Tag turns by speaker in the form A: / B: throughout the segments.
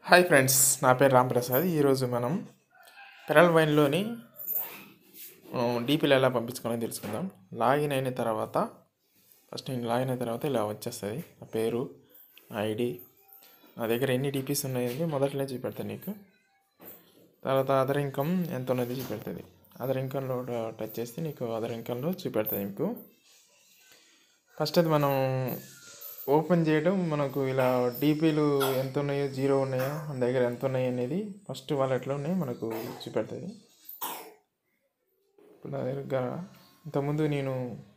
A: hi friends నా పేరు రాంప్రసాద్ ఈరోజు మనం పెరల్ వైన్లోని డీపీలు ఎలా పంపించుకోవాలో తెలుసుకుందాం లాగిన్ అయిన తర్వాత ఫస్ట్ నేను లాగిన్ అయిన తర్వాత ఇలా వచ్చేస్తుంది నా పేరు నా ఐడి నా దగ్గర ఎన్ని డీపీస్ ఉన్నాయని మొదట్లో చూపెడతాను నీకు తర్వాత అదర్ ఇన్కమ్ ఎంత ఉన్నది చూపెడుతుంది అదర్ ఇన్కమ్లో టచ్ చేస్తే నీకు అదర్ ఇన్కమ్లో చూపెడుతుంది నీకు ఫస్ట్ అది మనం ఓపెన్ చేయడం మనకు ఇలా డీపీలు ఎంత ఉన్నాయో జీరో ఉన్నాయో మన దగ్గర ఎంత ఉన్నాయి అనేది ఫస్ట్ వాలెట్లో ఉన్నాయి మనకు చూపెడుతుంది ఇప్పుడు నా దగ్గర ఇంతకుముందు నేను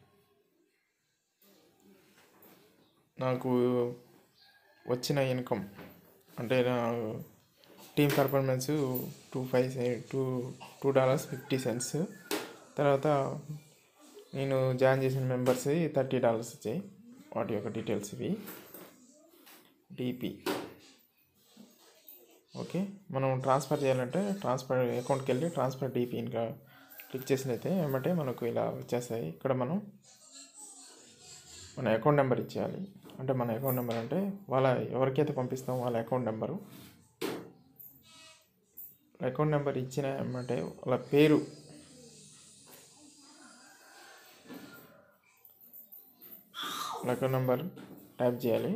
A: నాకు వచ్చిన ఇన్కమ్ అంటే నా team performance two five two two dollars fifty cents తర్వాత నేను జాయిన్ చేసిన మెంబర్స్ థర్టీ డాలర్స్ వచ్చాయి వాటి యొక్క డీటెయిల్స్ ఇవి డిపి ఓకే మనం ట్రాన్స్ఫర్ చేయాలంటే ట్రాన్స్ఫర్ అకౌంట్కి వెళ్ళి ట్రాన్స్ఫర్ డిపి ఇంకా క్లిక్ చేసినైతే ఏమంటే మనకు ఇలా వచ్చేస్తాయి ఇక్కడ మనం మన అకౌంట్ నెంబర్ ఇచ్చేయాలి అంటే మన అకౌంట్ నెంబర్ అంటే వాళ్ళ ఎవరికైతే పంపిస్తాం వాళ్ళ అకౌంట్ నెంబరు అకౌంట్ నెంబర్ ఇచ్చిన ఏమంటే వాళ్ళ పేరు అకౌంట్ నెంబర్ టైప్ చేయాలి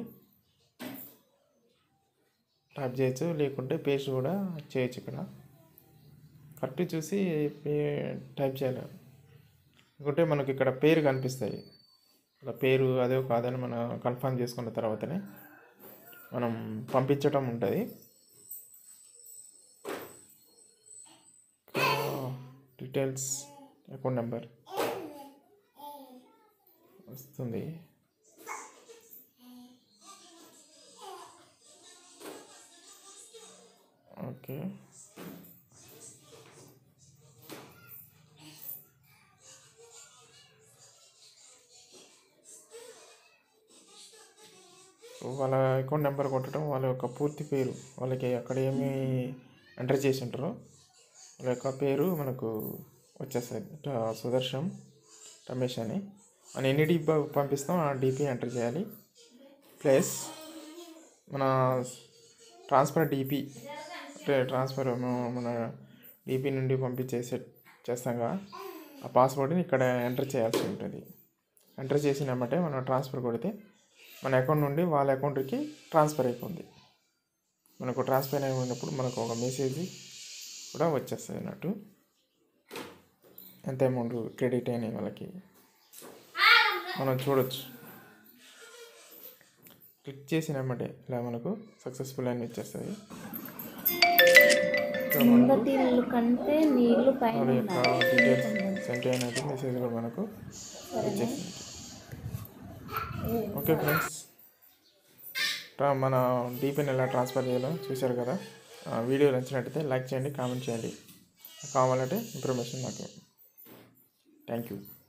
A: టైప్ చేయొచ్చు లేకుంటే పేస్ట్ కూడా చేయొచ్చు ఇక్కడ కరెక్ట్ చూసి పే- టైప్ చేయాలి లేకుంటే మనకి ఇక్కడ పేరు కనిపిస్తాయి అలా పేరు అదే కాదని మనం కన్ఫర్మ్ చేసుకున్న తర్వాతనే మనం పంపించటం ఉంటుంది డీటెయిల్స్ అకౌంట్ నెంబర్ వస్తుంది ఓకే వాళ్ళ అకౌంట్ నెంబర్ కొట్టడం వాళ్ళ యొక్క పూర్తి పేరు వాళ్ళకి అక్కడ ఏమి ఎంటర్ చేసి ఉంటారో వాళ్ళ యొక్క పేరు మనకు వచ్చేస్తుంది ట- సుదర్శన్ రమేష్ అని మనం ఎన్ని డీపీ పంపిస్తాం ఆ డీపీ ఎంటర్ చేయాలి ప్లస్ మన ట్రాన్స్ఫర్ డీపీ అంటే ట్రాన్స్ఫర్ మన- మన డీపీ నుండి పంపించేసే చేస్తాం కదా ఆ పాస్వర్డ్ని ఇక్కడ ఎంటర్ చేయాల్సి ఉంటుంది ఎంటర్ చేసినామంటే మనం ట్రాన్స్ఫర్ కొడితే మన అకౌంట్ నుండి వాళ్ళ అకౌంట్కి ట్రాన్స్ఫర్ అయిపోతుంది మనకు ట్రాన్స్ఫర్ అయినప్పుడు మనకు ఒక మెసేజ్ కూడా వచ్చేస్తుంది అన్నట్టు ఎంత అమౌంట్ క్రెడిట్ అయినాయి వాళ్ళకి మనం చూడొచ్చు క్లిక్ చేసినామంటే ఇలా మనకు సక్సెస్ఫుల్ అని వచ్చేస్తుంది ఇక్కడ మనకు
B: ముందటి ఇల్లు కంటే నీళ్లు పైన
A: వాళ్ళ యొక్క డీటెయిల్స్ సెండ్ అయినట్టు మెసేజ్ కూడా మనకు వచ్చేసింది ఓకే ఫ్రెండ్స్ ట్రా- మన డీపీని ఎలా ట్రాన్స్ఫర్ చేయాలో చూశారు కదా ఆ వీడియో నచ్చినట్టయితే లైక్ చేయండి కామెంట్ చేయండి కావాలంటే ఇన్ఫర్మేషన్ నాకు థ్యాంక్ యూ